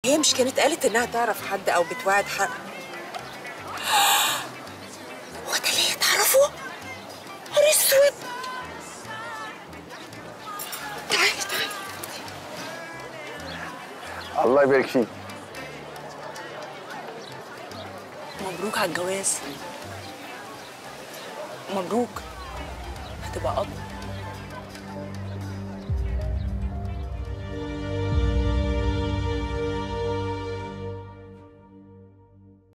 هي مش كانت قالت انها تعرف حد او بتوعد حد هو ده اللي هي تعرفه نهار اسود تعالي تعالي الله يبارك فيك مبروك على الجواز مبروك هتبقى اب